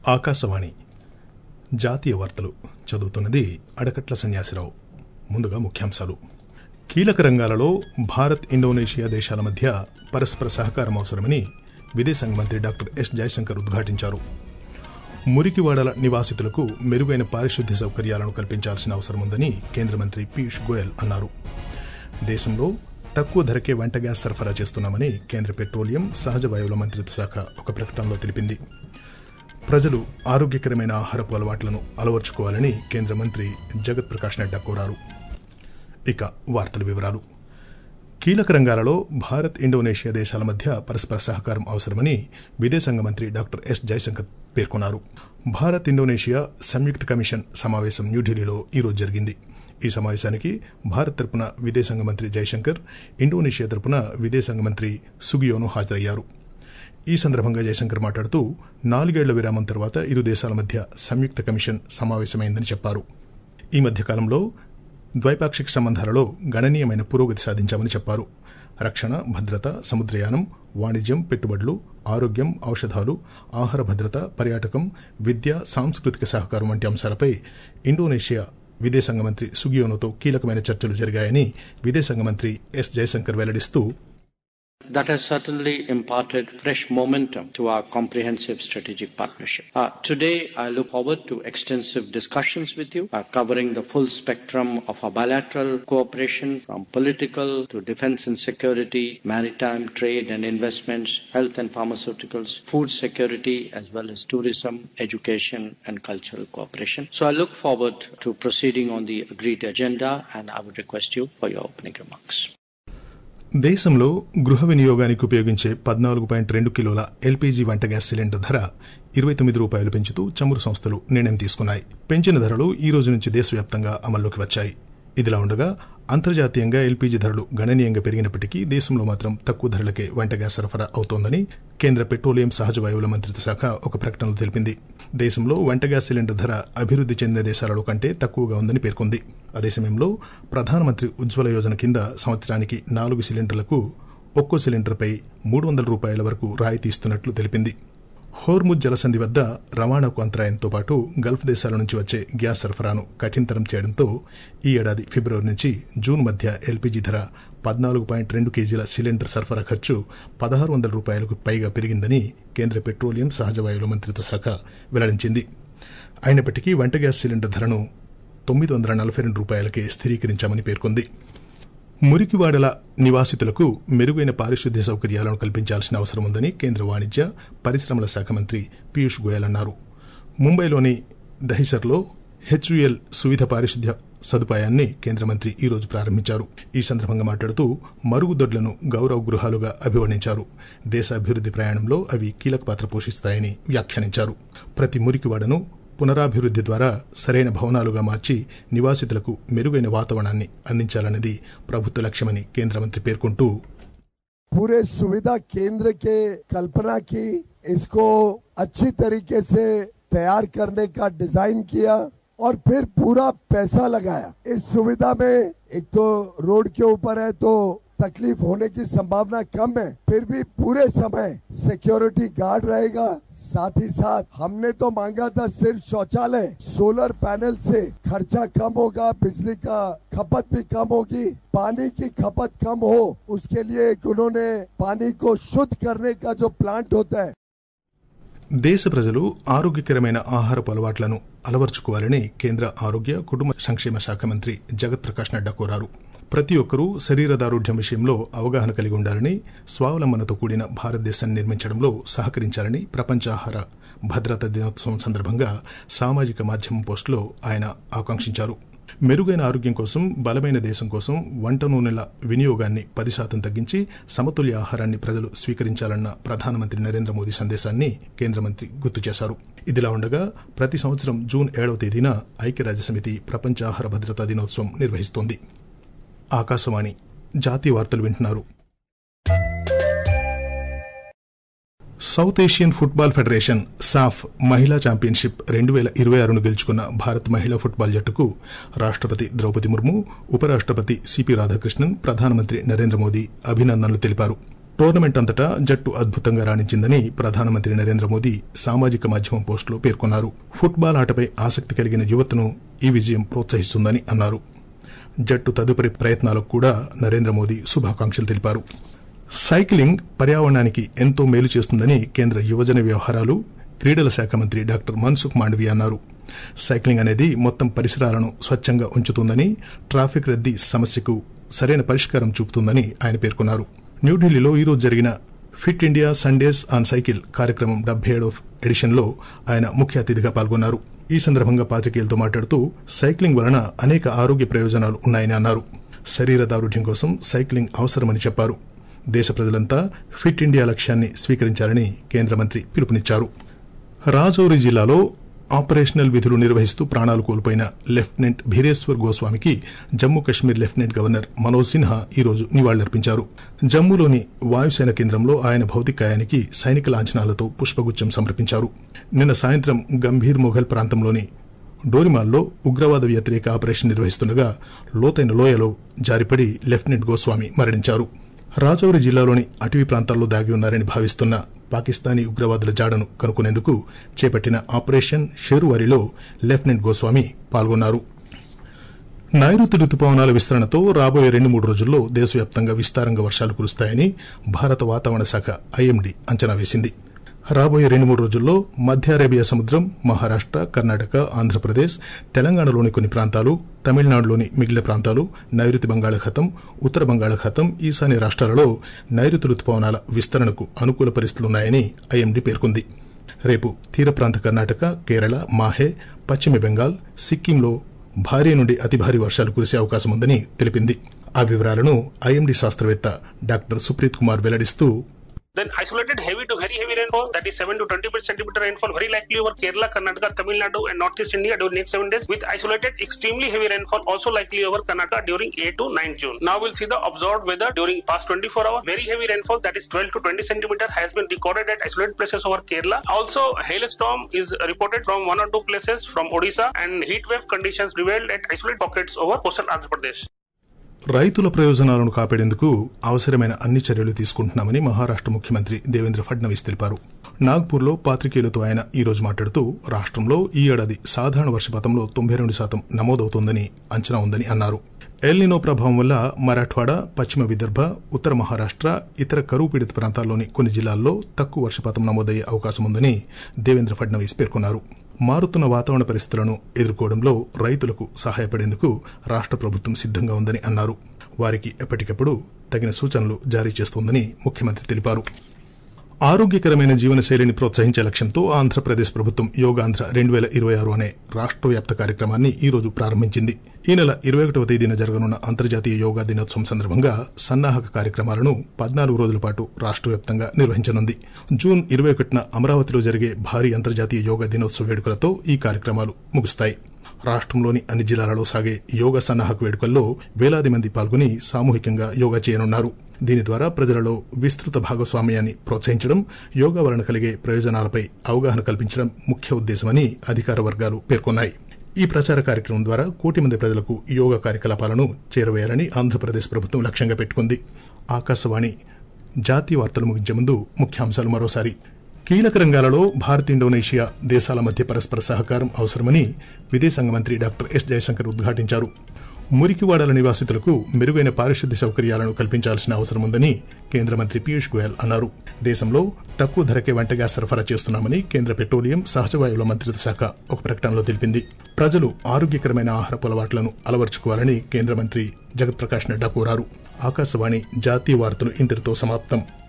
ఆకాశవాణి జాతీయ వార్తలు చదువుతున్నది అడకట్ల సన్యాసిరావు ముందుగా ముఖ్యాంశాలు కీలక రంగాలలో భారత్ ఇండోనేషియా దేశాల మధ్య పరస్పర సహకారం అవసరమని విదేశాంగ మంత్రి డాక్టర్ ఎస్ జయశంకర్ ఉద్ఘాటించారు మురికివాడల నివాసితులకు మెరుగైన పారిశుద్ధ్య సౌకర్యాలను కల్పించాల్సిన అవసరం ఉందని కేంద్ర మంత్రి పీయూష్ గోయల్ అన్నారు దేశంలో తక్కువ ధరకే వంట గ్యాస్ సరఫరా చేస్తున్నామని కేంద్ర పెట్రోలియం సహజ వాయువుల మంత్రిత్వ శాఖ ఒక ప్రకటనలో తెలిపింది ప్రజలు ఆరోగ్యకరమైన ఆహారపు అలవాట్లను అలవర్చుకోవాలని కేంద్ర మంత్రి జగత్ ప్రకాష్ నడ్డా కోరారు ఇక వార్తల వివరాలు కీలక రంగాలలో భారత్ ఇండోనేషియా దేశాల మధ్య పరస్పర సహకారం అవసరమని విదేశాంగ మంత్రి డాక్టర్ ఎస్ జయశంకర్ పేర్కొన్నారు భారత్ ఇండోనేషియా సంయుక్త కమిషన్ సమావేశం న్యూఢిల్లీలో ఈరోజు జరిగింది ఈ సమావేశానికి భారత్ తరపున విదేశాంగ మంత్రి జయశంకర్ ఇండోనేషియా తరపున విదేశాంగ మంత్రి సుగియోను హాజరయ్యారు ఈ సందర్భంగా జయశంకర్ మాట్లాడుతూ నాలుగేళ్ల విరామం తర్వాత ఇరు దేశాల మధ్య సంయుక్త కమిషన్ సమావేశమైందని చెప్పారు ఈ మధ్యకాలంలో ద్వైపాక్షిక సంబంధాలలో గణనీయమైన పురోగతి సాధించామని చెప్పారు రక్షణ భద్రత సముద్రయానం వాణిజ్యం పెట్టుబడులు ఆరోగ్యం ఔషధాలు ఆహార భద్రత పర్యాటకం విద్య సాంస్కృతిక సహకారం వంటి అంశాలపై ఇండోనేషియా విదేశాంగ మంత్రి సుగియోనోతో కీలకమైన చర్చలు జరిగాయని విదేశాంగ మంత్రి ఎస్ జయశంకర్ వెల్లడిస్తూ That has certainly imparted fresh momentum to our comprehensive strategic partnership. Uh, today, I look forward to extensive discussions with you, uh, covering the full spectrum of our bilateral cooperation from political to defense and security, maritime trade and investments, health and pharmaceuticals, food security, as well as tourism, education, and cultural cooperation. So I look forward to proceeding on the agreed agenda, and I would request you for your opening remarks. దేశంలో గృహ వినియోగానికి ఉపయోగించే పద్నాలుగు point రెండు కిలోల LPG వంట gas cylinder ధర ఇరవై తొమ్మిది రూపాయలు పెంచుతూ చమురు సంస్థలు నిర్ణయం తీసుకున్నాయి పెంచిన ధరలు ఈ రోజు నుంచి దేశవ్యాప్తంగా అమల్లోకి వచ్చాయి ఇదిలా ఉండగా అంతర్జాతీయంగా ఎల్పీజీ ధరలు గణనీయంగా పెరిగినప్పటికీ దేశంలో మాత్రం తక్కువ ధరలకే వంట గ్యాస్ సరఫరా అవుతోందని కేంద్ర పెట్రోలియం సహజ వాయువుల మంత్రిత్వ శాఖ ఒక ప్రకటనలో తెలిపింది దేశంలో వంట గ్యాస్ సిలిండర్ ధర అభివృద్ది చెందిన దేశాలలో కంటే తక్కువగా ఉందని పేర్కొంది అదే సమయంలో ప్రధానమంత్రి ఉజ్వల యోజన కింద సంవత్సరానికి నాలుగు సిలిండర్లకు ఒక్కో సిలిండర్పై మూడు వందల రూపాయల వరకు రాయితీ ఇస్తున్నట్లు తెలిపింది హోర్ముజ్ జలసంధి వద్ద రవాణాకు అంతరాయంతో పాటు గల్ఫ్ దేశాల నుంచి వచ్చే గ్యాస్ సరఫరాను కఠినతరం చేయడంతో ఈ ఏడాది ఫిబ్రవరి నుంచి జూన్ మధ్య ఎల్పీజీ ధర పద్నాలుగు పాయింట్ రెండు కేజీల సిలిండర్ సరఫరా ఖర్చు పదహారు వందల రూపాయలకు పైగా పెరిగిందని కేంద్ర పెట్రోలియం సహజ వాయువుల మంత్రిత్వ శాఖ వెల్లడించింది అయినప్పటికీ వంట గ్యాస్ సిలిండర్ ధరను తొమ్మిది వందల నలభై రెండు రూపాయలకే స్థిరీకరించామని పేర్కొంది మురికివాడల నివాసితులకు మెరుగైన పారిశుద్ధ్య సౌకర్యాలను కల్పించాల్సిన అవసరం ఉందని కేంద్ర వాణిజ్య పరిశ్రమల శాఖ మంత్రి పీయూష్ గోయల్ అన్నారు ముంబైలోని దహిసర్లో హెచ్యుఎల్ సువిధ పారిశుద్ధ్య సదుపాయాన్ని కేంద్ర మంత్రి ఈ రోజు ప్రారంభించారు ఈ సందర్భంగా మాట్లాడుతూ మరుగుదొడ్లను గౌరవ గృహాలుగా అభివర్ణించారు దేశ అభివృద్ది ప్రయాణంలో అవి కీలక పాత్ర పోషిస్తాయని వ్యాఖ్యానించారు ప్రతి మురికివాడను పునరాభివృద్ది ద్వారా సరైన భవనాలుగా మార్చి నివాసితులకు మెరుగైన వాతావరణాన్ని అందించాలన్నది ప్రభుత్వ లక్ష్యమని కేంద్ర మంత్రి పేర్కొంటూ पूरे सुविधा केंद्र के कल्पना की इसको अच्छी तरीके से तैयार करने का डिजाइन किया और फिर पूरा पैसा लगाया इस सुविधा में एक तो रोड के ऊपर है तो तकलीफ होने की संभावना कम है फिर भी पूरे समय सिक्योरिटी गार्ड रहेगा साथ ही साथ हमने तो मांगा था सिर्फ शौचालय सोलर पैनल से खर्चा कम होगा बिजली का खपत भी कम होगी पानी की खपत कम हो उसके लिए एक उन्होंने पानी को शुद्ध करने का जो प्लांट होता है దేశ ప్రజలు ఆరోగ్యకరమైన ఆహారపు అలవాట్లను అలవర్చుకోవాలని కేంద్ర ఆరోగ్య కుటుంబ సంక్షేమ శాఖ మంత్రి జగత్ ప్రకాష్ నడ్డా కోరారు ప్రతి ఒక్కరూ శరీరదారుఢ్యం విషయంలో అవగాహన కలిగి ఉండాలని స్వావలంబనతో కూడిన భారతదేశాన్ని నిర్మించడంలో సహకరించాలని ప్రపంచ ఆహార భద్రతా దినోత్సవం సందర్భంగా సామాజిక మాధ్యమం పోస్టులో ఆయన ఆకాంక్షించారు మెరుగైన ఆరోగ్యం కోసం బలమైన దేశం కోసం వంట నూనెల వినియోగాన్ని పది శాతం తగ్గించి సమతుల్య ఆహారాన్ని ప్రజలు స్వీకరించాలన్న ప్రధానమంత్రి నరేంద్ర మోదీ సందేశాన్ని కేంద్ర మంత్రి గుర్తు చేశారు ఇదిలా ఉండగా ప్రతి సంవత్సరం జూన్ ఏడవ తేదీన ఐక్యరాజ్యసమితి ప్రపంచ ఆహార భద్రతా దినోత్సవం నిర్వహిస్తోంది ఆకాశవాణి జాతీయ వార్తలు వింటున్నారు సౌత్ ఏషియన్ ఫుట్బాల్ ఫెడరేషన్ సాఫ్ మహిళా ఛాంపియన్షిప్ రెండు వేల ఇరవై ఆరును గెలుచుకున్న భారత్ మహిళా ఫుట్బాల్ జట్టుకు రాష్టపతి ద్రౌపది ముర్ము ఉపరాష్టపతి సిపి రాధాకృష్ణన్ ప్రధానమంత్రి నరేంద్ర మోదీ అభినందనలు తెలిపారు టోర్నమెంట్ అంతటా జట్టు అద్భుతంగా రాణించిందని ప్రధానమంత్రి నరేంద్ర మోదీ సామాజిక మాధ్యమం పోస్టులో పేర్కొన్నారు ఫుట్బాల్ ఆటపై ఆసక్తి కలిగిన యువతను ఈ విజయం ప్రోత్సహిస్తుందని అన్నారు జట్టు తదుపరి ప్రయత్నాలకు కూడా నరేంద్ర మోదీ శుభాకాంక్షలు తెలిపారు సైక్లింగ్ పర్యావరణానికి ఎంతో మేలు చేస్తుందని కేంద్ర యువజన వ్యవహారాలు క్రీడల శాఖ మంత్రి డాక్టర్ మన్సుఖ్ మాండవీ అన్నారు సైక్లింగ్ అనేది మొత్తం పరిసరాలను స్వచ్ఛంగా ఉంచుతుందని ట్రాఫిక్ రద్దీ సమస్యకు సరైన పరిష్కారం చూపుతుందని ఆయన పేర్కొన్నారు న్యూఢిల్లీలో ఈరోజు జరిగిన fit India Sundays on cycle కార్యక్రమం డెబ్బై ఏడవ ఎడిషన్లో ఆయన ముఖ్య అతిథిగా పాల్గొన్నారు ఈ సందర్భంగా పాతికేయులతో మాట్లాడుతూ సైక్లింగ్ వలన అనేక ఆరోగ్య ప్రయోజనాలు ఉన్నాయని అన్నారు శరీర దారుఢ్యం కోసం సైక్లింగ్ అవసరమని చెప్పారు దేశ ప్రజలంతా ఫిట్ ఇండియా లక్ష్యాన్ని స్వీకరించాలని కేంద్ర మంత్రి పిలుపునిచ్చారు రాజౌరి జిల్లాలో ఆపరేషనల్ విధులు నిర్వహిస్తూ ప్రాణాలు కోల్పోయిన లెఫ్టినెంట్ భీరేశ్వర్ గోస్వామికి జమ్మూ కశ్మీర్ లెఫ్టినెంట్ గవర్నర్ మనోజ్ సిన్హా ఈరోజు నివాళులర్పించారు జమ్మూలోని వాయుసేన కేంద్రంలో ఆయన భౌతికాయానికి సైనిక లాంఛనాలతో పుష్పగుచ్చం సమర్పించారు నిన్న సాయంత్రం గంభీర్ మొఘల్ ప్రాంతంలోని డోరిమాల్లో ఉగ్రవాద వ్యతిరేక ఆపరేషన్ నిర్వహిస్తుండగా లోతైన లోయలో జారిపడి లెఫ్టినెంట్ గోస్వామి మరణించారు రాజౌరి జిల్లాలోని అటవీ ప్రాంతాల్లో దాగి ఉన్నారని భావిస్తున్న పాకిస్తానీ ఉగ్రవాదుల జాడను కనుక్కునేందుకు చేపట్టిన ఆపరేషన్ షేరువారిలో లెఫ్టినెంట్ గోస్వామి పాల్గొన్నారు నైరుతి రుతుపవనాల విస్తరణతో రాబోయే రెండు మూడు రోజుల్లో దేశవ్యాప్తంగా విస్తారంగా వర్షాలు కురుస్తాయని భారత వాతావరణ శాఖ ఐఎండీ అంచనా వేసింది రాబోయే రెండు మూడు రోజుల్లో మధ్య అరేబియా సముద్రం మహారాష్ట కర్ణాటక ఆంధ్రప్రదేశ్ తెలంగాణలోని కొన్ని ప్రాంతాలు తమిళనాడులోని మిగిలిన ప్రాంతాలు నైరుతి బంగాళాఖాతం ఉత్తర బంగాళాఖాతం ఈశాన్య రాష్ట్రాలలో నైరుతి రుతుపవనాల విస్తరణకు అనుకూల పరిస్థితులున్నాయని ఐఎండీ పేర్కొంది రేపు తీర ప్రాంత కర్ణాటక కేరళ మాహే పశ్చిమ బెంగాల్ సిక్కింలో భారీ నుండి అతి భారీ వర్షాలు కురిసే అవకాశం ఉందని తెలిపింది ఆ వివరాలను ఐఎండీ శాస్త్రవేత్త డాక్టర్ సుప్రీత్ కుమార్ వెల్లడిస్తూ Then isolated heavy to very heavy rainfall, that is 7 to 20 centimeter rainfall, very likely over Kerala, Karnataka, Tamil Nadu, and Northeast India during next 7 days, with isolated extremely heavy rainfall also likely over Karnataka during 8 to 9 June. Now we'll see the observed weather during past 24 hours. Very heavy rainfall, that is 12 to 20 centimeter, has been recorded at isolated places over Kerala. Also, hailstorm is reported from one or two places from Odisha, and heat wave conditions prevailed at isolated pockets over coastal Andhra Pradesh. రైతుల ప్రయోజనాలను కాపాడేందుకు అవసరమైన అన్ని చర్యలు తీసుకుంటున్నామని మహారాష్ట ముఖ్యమంత్రి దేవేంద్ర ఫడ్నవీస్ తెలిపారు నాగ్పూర్లో పాత్రికేయులతో ఆయన ఈ రోజు మాట్లాడుతూ రాష్టంలో ఈ ఏడాది సాధారణ వర్షపాతంలో తొంభై రెండు శాతం నమోదవుతోందని అంచనా ఉందని అన్నారు ఎల్నినో ప్రభావం వల్ల మరాఠ్వాడా పశ్చిమ విదర్భ ఉత్తర మహారాష్ట ఇతర కరువు పీడిత ప్రాంతాల్లోని కొన్ని జిల్లాల్లో తక్కువ వర్షపాతం నమోదయ్యే అవకాశం ఉందని దేవేంద్ర ఫడ్నవీస్ పేర్కొన్నారు మారుతున్న వాతావరణ పరిస్థితులను ఎదుర్కోవడంలో రైతులకు సహాయపడేందుకు రాష్ట ప్రభుత్వం సిద్దంగా ఉందని అన్నారు వారికి ఎప్పటికప్పుడు తగిన సూచనలు జారీ చేస్తోందని ముఖ్యమంత్రి తెలిపారు ఆరోగ్యకరమైన జీవనశైలిని ప్రోత్సహించే లక్ష్యంతో ఆంధ్రప్రదేశ్ ప్రభుత్వం యోగాంధ్ర రెండు వేల ఇరవై ఆరు అనే రాష్ట్ర వ్యాప్త కార్యక్రమాన్ని ఈ రోజు ప్రారంభించింది ఈ నెల ఇరవై ఒకటవ తేదీన జరగనున్న అంతర్జాతీయ యోగా దినోత్సవం సందర్భంగా సన్నాహక కార్యక్రమాలను పద్నాలుగు రోజుల పాటు రాష్ట్ర వ్యాప్తంగా నిర్వహించనుంది జూన్ ఇరవై ఒకటిన అమరావతిలో జరిగే భారీ అంతర్జాతీయ యోగా దినోత్సవ వేడుకలతో ఈ కార్యక్రమాలు ముగుస్తాయి రాష్ట్రంలోని అన్ని జిల్లాలలో సాగే యోగా సన్నాహక వేడుకల్లో వేలాది మంది పాల్గొని సామూహికంగా యోగా చేయనున్నారు దీని ద్వారా ప్రజలలో విస్తృత భాగస్వామ్యాన్ని ప్రోత్సహించడం యోగా వలన కలిగే ప్రయోజనాలపై అవగాహన కల్పించడం ముఖ్య ఉద్దేశమని అధికార వర్గాలు పేర్కొన్నాయి ఈ ప్రచార కార్యక్రమం ద్వారా కోటి మంది ప్రజలకు యోగా కార్యకలాపాలను చేరవేయాలని ఆంధ్రప్రదేశ్ ప్రభుత్వం లక్ష్యంగా పెట్టుకుంది ఆకాశవాణి జాతీయ వార్తలు ముగించే ముందు ముఖ్యాంశాలు మరోసారి కీలక రంగాలలో భారత్ ఇండోనేషియా దేశాల మధ్య పరస్పర సహకారం అవసరమని విదేశాంగ మంత్రి డాక్టర్ ఎస్ జయశంకర్ ఉద్ఘాటించారు మురికివాడల నివాసితులకు మెరుగైన పారిశుద్ధ్య సౌకర్యాలను కల్పించాల్సిన అవసరం ఉందని కేంద్ర మంత్రి పీయూష్ గోయల్ అన్నారు దేశంలో తక్కువ ధరకే వంట గ్యాస్ సరఫరా చేస్తున్నామని కేంద్ర పెట్రోలియం సహజవాయువుల మంత్రిత్వ శాఖ ఒక ప్రకటనలో తెలిపింది ప్రజలు ఆరోగ్యకరమైన ఆహారపు అలవాట్లను అలవర్చుకోవాలని కేంద్ర మంత్రి జగత్ ప్రకాష్ నడ్డా కోరారు ఆకాశవాణి జాతీయ వార్తలు ఇంతటితో సమాప్తం